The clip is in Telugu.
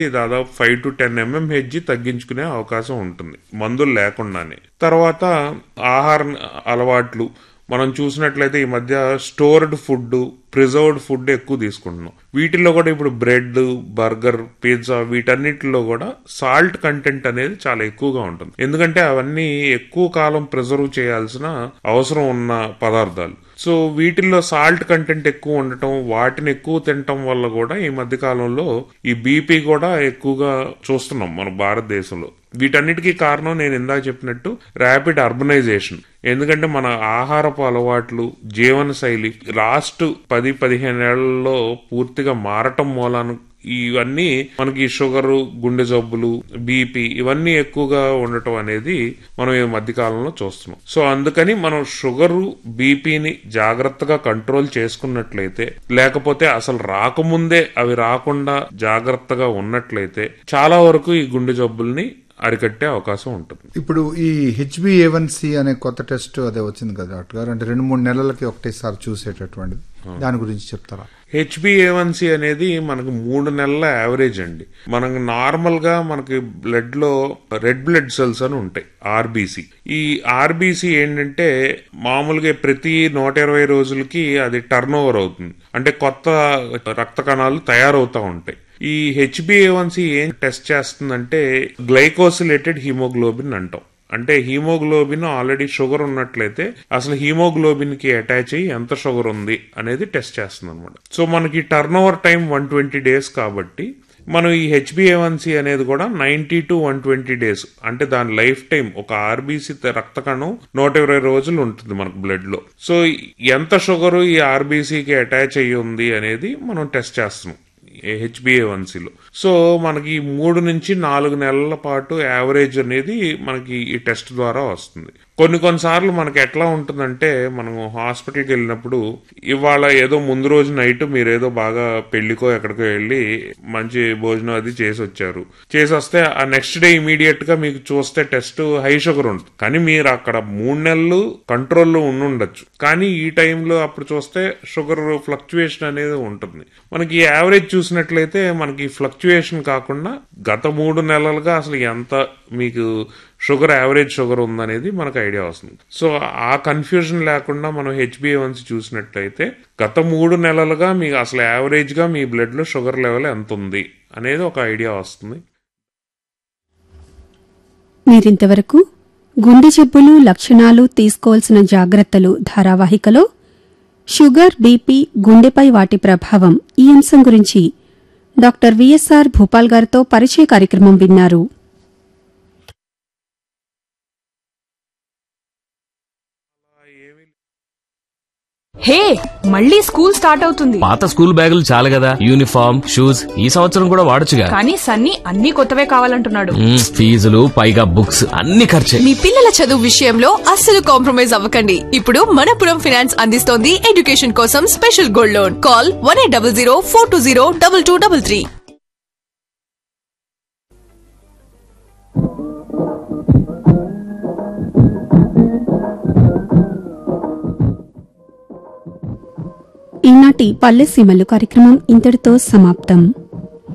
దాదాపు ఫైవ్ టు టెన్ ఎంఎంహెచ్ తగ్గించుకునే అవకాశం ఉంటుంది మందులు లేకుండానే తర్వాత ఆహార అలవాట్లు మనం చూసినట్లయితే ఈ మధ్య స్టోర్డ్ ఫుడ్ ప్రిజర్వ్డ్ ఫుడ్ ఎక్కువ తీసుకుంటున్నాం వీటిల్లో కూడా ఇప్పుడు బ్రెడ్ బర్గర్ పిజ్జా వీటన్నిటిలో కూడా సాల్ట్ కంటెంట్ అనేది చాలా ఎక్కువగా ఉంటుంది ఎందుకంటే అవన్నీ ఎక్కువ కాలం ప్రిజర్వ్ చేయాల్సిన అవసరం ఉన్న పదార్థాలు సో వీటిల్లో సాల్ట్ కంటెంట్ ఎక్కువ ఉండటం వాటిని ఎక్కువ తినటం వల్ల కూడా ఈ మధ్య కాలంలో ఈ బీపీ కూడా ఎక్కువగా చూస్తున్నాం మన భారతదేశంలో వీటన్నిటికీ కారణం నేను ఇందాక చెప్పినట్టు ర్యాపిడ్ అర్బనైజేషన్ ఎందుకంటే మన ఆహారపు అలవాట్లు జీవన శైలి లాస్ట్ పది పదిహేను ఏళ్లలో పూర్తిగా మారటం మూలాన ఇవన్నీ మనకి షుగర్ గుండె జబ్బులు బీపీ ఇవన్నీ ఎక్కువగా ఉండటం అనేది మనం ఈ మధ్య కాలంలో చూస్తున్నాం సో అందుకని మనం షుగర్ బీపీని జాగ్రత్తగా కంట్రోల్ చేసుకున్నట్లయితే లేకపోతే అసలు రాకముందే అవి రాకుండా జాగ్రత్తగా ఉన్నట్లయితే చాలా వరకు ఈ గుండె జబ్బుల్ని అరికట్టే అవకాశం ఉంటుంది ఇప్పుడు ఈ హెచ్బిఏవన్సి అనే కొత్త టెస్ట్ అదే వచ్చింది కదా డాక్టర్ గారు అంటే రెండు మూడు నెలలకి ఒకటేసారి చూసేటటువంటిది దాని గురించి చెప్తారా హెచ్బిఏవన్సి అనేది మనకు మూడు నెలల యావరేజ్ అండి మనకు నార్మల్ గా మనకి బ్లడ్ లో రెడ్ బ్లడ్ సెల్స్ అని ఉంటాయి ఆర్బీసీ ఈ ఆర్బీసీ ఏంటంటే మామూలుగా ప్రతి నూట ఇరవై రోజులకి అది టర్న్ ఓవర్ అవుతుంది అంటే కొత్త రక్త కణాలు తయారవుతూ ఉంటాయి ఈ హెచ్బిఏవన్సి ఏం టెస్ట్ చేస్తుందంటే గ్లైకోసిలేటెడ్ హిమోగ్లోబిన్ అంటాం అంటే హీమోగ్లోబిన్ ఆల్రెడీ షుగర్ ఉన్నట్లయితే అసలు హీమోగ్లోబిన్ కి అటాచ్ అయ్యి ఎంత షుగర్ ఉంది అనేది టెస్ట్ చేస్తుంది అనమాట సో మనకి turn over time one twenty days కాబట్టి మనం ఈ హెచ్బిఏవన్సి అనేది కూడా ninety to one twenty days అంటే దాని లైఫ్ టైం ఒక ఆర్బీసీ రక్త కణం నూట ఇరవై రోజులు ఉంటుంది మనకు బ్లడ్ లో సో ఎంత షుగర్ ఈ ఆర్బీసీకి అటాచ్ అయ్యి ఉంది అనేది మనం టెస్ట్ చేస్తున్నాం హెచ్బిఏవన్సీలో సో మనకి మూడు నుంచి నాలుగు నెలల పాటు యావరేజ్ అనేది మనకి ఈ టెస్ట్ ద్వారా వస్తుంది కొన్ని కొన్నిసార్లు మనకి ఎట్లా ఉంటుందంటే మనం హాస్పిటల్కి వెళ్ళినప్పుడు ఇవాళ ఏదో ముందు రోజు నైట్ మీరు ఏదో బాగా పెళ్లికో ఎక్కడికో వెళ్ళి మంచి భోజనం అది చేసి వచ్చారు చేసి వస్తే ఆ నెక్స్ట్ డే ఇమీడియట్ గా మీకు చూస్తే టెస్ట్ హై షుగర్ ఉంటుంది కానీ మీరు అక్కడ మూడు నెలలు కంట్రోల్లో ఉండి ఉండొచ్చు కానీ ఈ టైంలో అప్పుడు చూస్తే షుగర్ ఫ్లక్చుయేషన్ అనేది ఉంటుంది మనకి యావరేజ్ చూసినట్లయితే మనకి ఫ్లక్చుయేషన్ కాకుండా గత మూడు నెలలుగా అసలు ఎంత మీకు షుగర్ యావరేజ్ షుగర్ ఉందనేది మనకు ఐడియా వస్తుంది సో ఆ కన్ఫ్యూజన్ లేకుండా మనం హెచ్బిఏవన్సీ చూసినట్లయితే గత మూడు నెలలుగా మీకు అసలు యావరేజ్ గా మీ బ్లడ్ లో షుగర్ లెవెల్ ఎంత ఉంది అనేది ఒక ఐడియా వస్తుంది మీరింతవరకు గుండె జబ్బులు లక్షణాలు తీసుకోవాల్సిన జాగ్రత్తలు ధారావాహికలో షుగర్ బీపీ గుండెపై వాటి ప్రభావం ఈ అంశం గురించి డాక్టర్ విఎస్ఆర్ భూపాల్ గారితో పరిచయ కార్యక్రమం విన్నారు హే మళ్ళీ స్కూల్ స్టార్ట్ అవుతుంది పాత స్కూల్ బ్యాగులు చాలు కదా యూనిఫామ్ షూస్ ఈ సంవత్సరం కూడా వాడొచ్చుగా కానీ సన్నీ అన్ని కొత్తవే కావాలంటున్నాడు మ్మ్, ఫీజులు పైగా బుక్స్ అన్ని ఖర్చే మీ పిల్లల చదువు విషయంలో అస్సలు కాంప్రమైజ్ అవ్వకండి ఇప్పుడు మనపురం ఫినాన్స్ అందిస్తోంది ఎడ్యుకేషన్ కోసం special gold loan call one eight double zero four two zero double two double three ఈనాటి పల్లె సీమలు కార్యక్రమం ఇంతటితో సమాప్తం